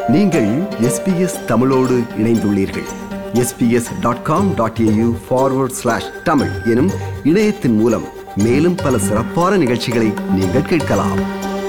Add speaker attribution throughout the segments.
Speaker 1: நீங்கள் எஸ்பிஎஸ் தமிழோடு இணைந்துள்ளீர்கள் SBS dot com dot AU forward slash Tamil எனும் இணையத்தின் மூலம் மேலும் பல சிறப்பான நிகழ்ச்சிகளை நீங்கள் கேட்கலாம்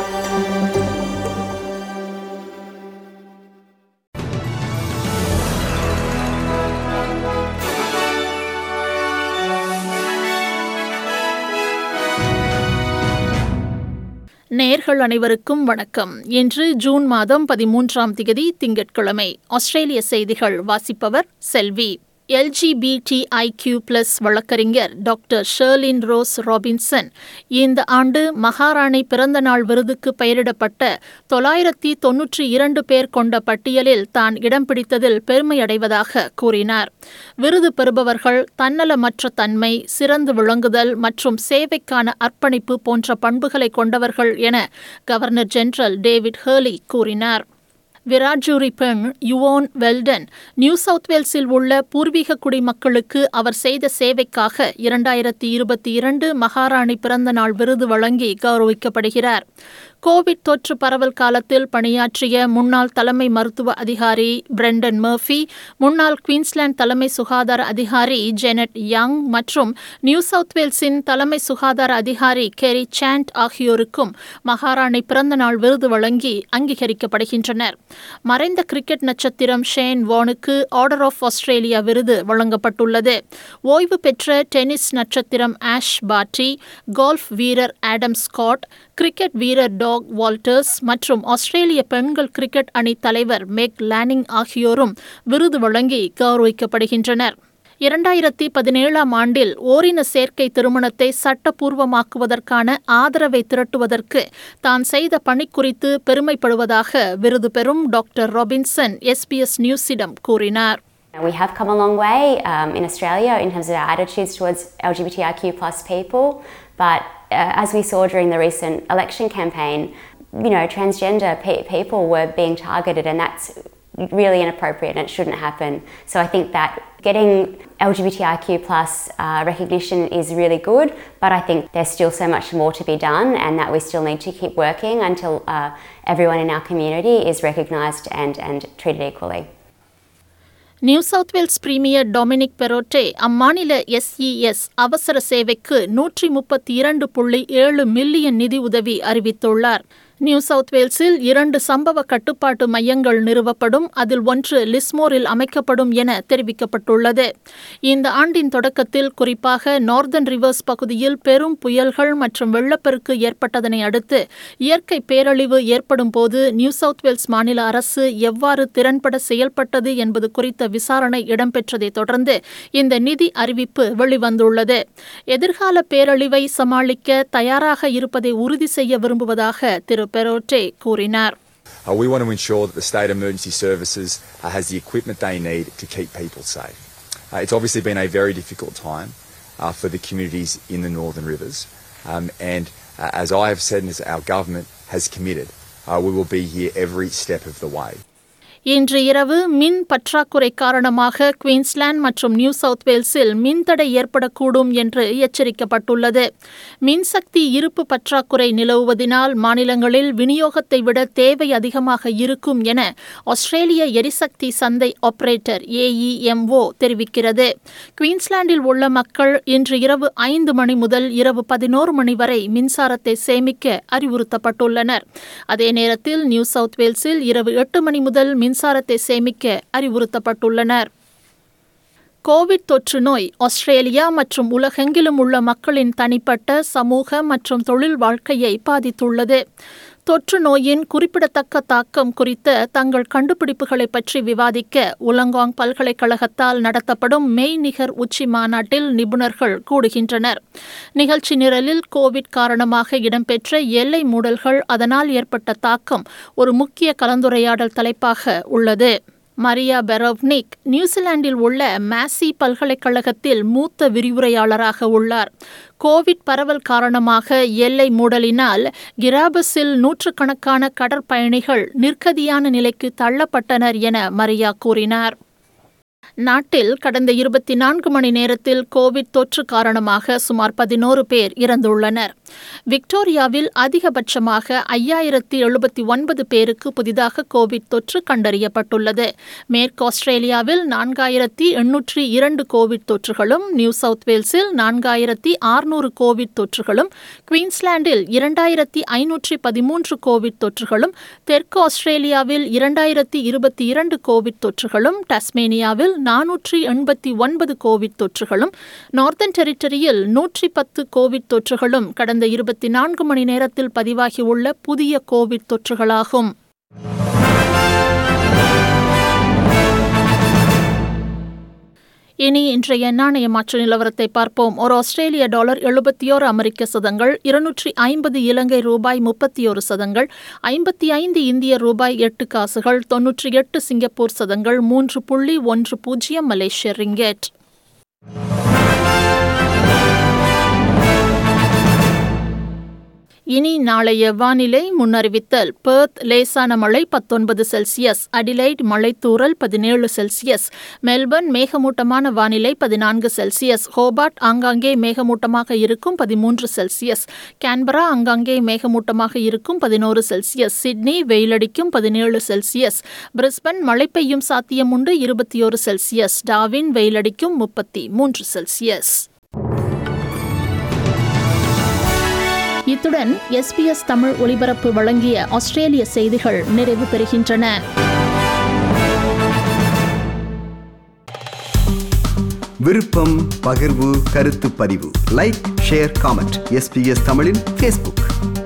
Speaker 2: நேர்கள் அனைவருக்கும் வணக்கம் இன்று ஜூன் மாதம் பதிமூன்றாம் திகதி திங்கட்கிழமை ஆஸ்திரேலிய செய்திகள் வாசிப்பவர் செல்வி எல்ஜிபிடிஐக்யூ பிளஸ் வழக்கறிஞர் டாக்டர் ஷர்லின் ரோஸ் ராபின்சன் இந்த ஆண்டு மகாராணி பிறந்தநாள் விருதுக்கு பெயரிடப்பட்ட தொள்ளாயிரத்தி தொன்னூற்றி இரண்டு பேர் கொண்ட பட்டியலில் தான் இடம் பிடித்ததில் பெருமையடைவதாக கூறினார் விருது பெறுபவர்கள் தன்னலமற்ற தன்மை சிறந்து விளங்குதல் மற்றும் சேவைக்கான அர்ப்பணிப்பு போன்ற பண்புகளை கொண்டவர்கள் என கவர்னர் ஜெனரல் டேவிட் ஹேர்லி கூறினார் விராஜூரி பெண் யுவோன் வெல்டன் நியூ சவுத் வேல்ஸில் உள்ள பூர்வீக குடிமக்களுக்கு அவர் செய்த சேவைக்காக இரண்டாயிரத்தி இருபத்தி இரண்டு மகாராணி பிறந்த நாள் விருது வழங்கி கௌரவிக்கப்படுகிறார் கோவிட் தொற்று பரவல் காலத்தில் பணியாற்றிய முன்னாள் தலைமை மருத்துவ அதிகாரி பிரெண்டன் மர்ஃபி முன்னாள் குயின்ஸ்லாந்து தலைமை சுகாதார அதிகாரி ஜெனட் யங் மற்றும் நியூ சவுத் வேல்ஸின் தலைமை சுகாதார அதிகாரி கெரி சாண்ட் ஆகியோருக்கும் மகாராணி பிறந்தநாள் விருது வழங்கி அங்கீகரிக்கப்படுகின்றனர் மறைந்த கிரிக்கெட் நட்சத்திரம் ஷேன் வானுக்கு ஆர்டர் ஆஃப் ஆஸ்திரேலியா விருது வழங்கப்பட்டுள்ளது ஓய்வு பெற்ற டென்னிஸ் நட்சத்திரம் ஆஷ் பாட்டி கோல்ஃப் வீரர் ஆடம் ஸ்காட் கிரிக்கெட் வீரர் டாக் வால்டர்ஸ் மற்றும் ஆஸ்திரேலிய பெண்கள் கிரிக்கெட் அணி தலைவர் மெக் லானிங் ஆகியோரும் விருது வழங்கி கௌரவிக்கப்படுகின்றனர் இரண்டாயிரத்தி பதினேழாம் ஆண்டில் ஓரின சேர்க்கை திருமணத்தை சட்டப்பூர்வமாக்குவதற்கான ஆதரவை திரட்டுவதற்கு தான் செய்த பணி குறித்து பெருமைப்படுவதாக விருது பெறும் டாக்டர் ராபின்சன் எஸ்பிஎஸ் நியூஸிடம் கூறினார்
Speaker 3: We have come a long way um, in Australia in terms of our attitudes towards LGBTIQ plus people, but uh, as we saw during the recent election campaign, you know, transgender pe- people were being targeted, and that's really inappropriate and it shouldn't happen. So I think that getting LGBTIQ plus uh, recognition is really good, but I think there's still so much more to be done, and that we still need to keep working until uh, everyone in our community is recognised and, and treated equally.
Speaker 2: New South Wales premier Dominic Perrottet அம்மாநில SES அவசர சேவைக்கு நூற்றி முப்பத்தி இரண்டு புள்ளி ஏழு million நிதி உதவி அறிவித்துள்ளார் நியூ சவுத் வேல்ஸில் இரண்டு சம்பவ கட்டுப்பாட்டு மையங்கள் நிறுவப்படும் அதில் ஒன்று லிஸ்மோரில் அமைக்கப்படும் என தெரிவிக்கப்பட்டுள்ளது இந்த ஆண்டின் தொடக்கத்தில் குறிப்பாக நார்தன் ரிவர்ஸ் பகுதியில் பெரும் புயல்கள் மற்றும் வெள்ளப்பெருக்கு ஏற்பட்டதனை அடுத்து இயற்கை பேரழிவு ஏற்படும் போது நியூ சவுத் வேல்ஸ் மாநில அரசு எவ்வாறு திறன்பட செயல்பட்டது என்பது குறித்த விசாரணை இடம்பெற்றதை தொடர்ந்து இந்த நிதி அறிவிப்பு வெளிவந்துள்ளது எதிர்கால பேரழிவை சமாளிக்க தயாராக இருப்பதை உறுதி செய்ய விரும்புவதாக திரு பெரோட்டே கூறினார்
Speaker 4: Uh, we want to ensure that the state emergency services uh, has the equipment they need to keep people safe. Uh, it's obviously been a very difficult time uh, for the communities in the Northern Rivers, um, and uh, as I have said and as our government has committed, uh, we will be here every step of the way.
Speaker 2: இன்று இரவு மின் பற்றாக்குறை காரணமாக Queensland மற்றும் New South வேல்ஸில் மின்தடை ஏற்படக்கூடும் என்று எச்சரிக்கப்பட்டுள்ளது மின்சக்தி இருப்பு பற்றாக்குறை நிலவுவதினால் மாநிலங்களில் விநியோகத்தை விட தேவை அதிகமாக இருக்கும் என ஆஸ்திரேலிய எரிசக்தி சந்தை ஆபரேட்டர் ஏஇஎம்ஓ தெரிவிக்கிறது குயின்ஸ்லாந்தில் உள்ள மக்கள் இன்று இரவு ஐந்து மணி முதல் இரவு பதினோரு மணி வரை மின்சாரத்தை சேமிக்க அறிவுறுத்தப்பட்டுள்ளனர் அதே நேரத்தில் நியூ சவுத் வேல்ஸில் இரவு எட்டு மணி முதல் மின்சாரத்தை சேமிக்க அறிவுறுத்தப்பட்டுள்ளனர் கோவிட் தொற்று நோய் ஆஸ்திரேலியா மற்றும் உலகெங்கிலும் உள்ள மக்களின் தனிப்பட்ட சமூக மற்றும் தொழில் வாழ்க்கையை பாதித்துள்ளது தொற்று நோயின் குறிப்பிடத்தக்க தாக்கம் குறித்த தங்கள் கண்டுபிடிப்புகளை பற்றி விவாதிக்க உலங்காங் பல்கலைக்கழகத்தால் நடத்தப்படும் மெய்நிகர் உச்சி மாநாட்டில் நிபுணர்கள் கூடுகின்றனர் நிகழ்ச்சி நிரலில் கோவிட் காரணமாக இடம்பெற்ற எல்லை மூடல்கள் அதனால் ஏற்பட்ட தாக்கம் ஒரு முக்கிய கலந்துரையாடல் தலைப்பாக உள்ளது மரியா பெரோவ்னிக் நியூசிலாந்தில் உள்ள மேசி பல்கலைக்கழகத்தில் மூத்த விரிவுரையாளராக உள்ளார் கோவிட் பரவல் காரணமாக எல்லை மூடலினால் கிராபஸில் நூற்றுக்கணக்கான கடற்பயணிகள் நிர்கதியான நிலைக்கு தள்ளப்பட்டனர் என மரியா கூறினார் நாட்டில் கடந்த இருபத்தி நான்கு மணி நேரத்தில் கோவிட் தொற்று காரணமாக சுமார் பதினோரு பேர் இறந்துள்ளனர் விக்டோரியாவில் அதிகபட்சமாக ஐயாயிரத்தி எழுபத்தி ஒன்பது பேருக்கு புதிதாக கோவிட் தொற்று கண்டறியப்பட்டுள்ளது மேற்கு ஆஸ்திரேலியாவில் நான்காயிரத்தி எண்ணூற்றி இரண்டு கோவிட் தொற்றுகளும் நியூ சவுத் வேல்ஸில் நான்காயிரத்தி ஆறுநூறு கோவிட் தொற்றுகளும் குயின்ஸ்லாண்டில் இரண்டாயிரத்தி ஐநூற்றி பதிமூன்று கோவிட் தொற்றுகளும் தெற்கு ஆஸ்திரேலியாவில் இரண்டாயிரத்தி இருபத்தி இரண்டு கோவிட் தொற்றுகளும் டாஸ்மேனியாவில் நானூற்றி எண்பத்தி ஒன்பது கோவிட் தொற்றுகளும் நார்த்தன் டெரிட்டரியில் நூற்றி பத்து கோவிட் தொற்றுகளும் கடந்த இருபத்தி நான்கு மணி நேரத்தில் பதிவாகியுள்ள புதிய கோவிட் தொற்றுகளாகும் இனி இன்றைய நாணய மாற்று நிலவரத்தை பார்ப்போம் ஒரு ஆஸ்திரேலிய டாலர் எழுபத்தி ஓரு அமெரிக்க சதங்கள் இருநூற்றி ஐம்பது இலங்கை ரூபாய் முப்பத்தி ஒரு சதங்கள் ஐம்பத்தி ஐந்து இந்திய ரூபாய் எட்டு காசுகள் தொன்னூற்றி எட்டு சிங்கப்பூர் சதங்கள் மூன்று புள்ளி ஒன்று பூஜ்ஜியம் மலேசிய ரிங்கெட் இனி நாளைய வானிலை முன்னறிவித்தல் பெர்த் லேசான மழை பத்தொன்பது செல்சியஸ் அடிலைட் மழைத்தூறல் பதினேழு செல்சியஸ் மெல்பர்ன் மேகமூட்டமான வானிலை பதினான்கு செல்சியஸ் ஹோபார்ட் ஆங்காங்கே மேகமூட்டமாக இருக்கும் பதிமூன்று செல்சியஸ் கேன்பரா ஆங்காங்கே மேகமூட்டமாக இருக்கும் பதினோரு செல்சியஸ் சிட்னி வெயிலடிக்கும் பதினேழு செல்சியஸ் பிரிஸ்பன் மழை பெய்யும் சாத்தியம் உண்டு இருபத்தி ஒரு செல்சியஸ் டாவின் வெயிலடிக்கும் முப்பத்தி மூன்று செல்சியஸ் இத்துடன் எஸ்பிஎஸ் தமிழ் ஒலிபரப்பு வழங்கிய ஆஸ்திரேலிய செய்திகள் நிறைவு பெறுகின்றன
Speaker 1: விருப்பம் பகிர்வு கருத்து பதிவு லைக் ஷேர் காமெண்ட் எஸ்பிஎஸ் தமிழின் ஃபேஸ்புக்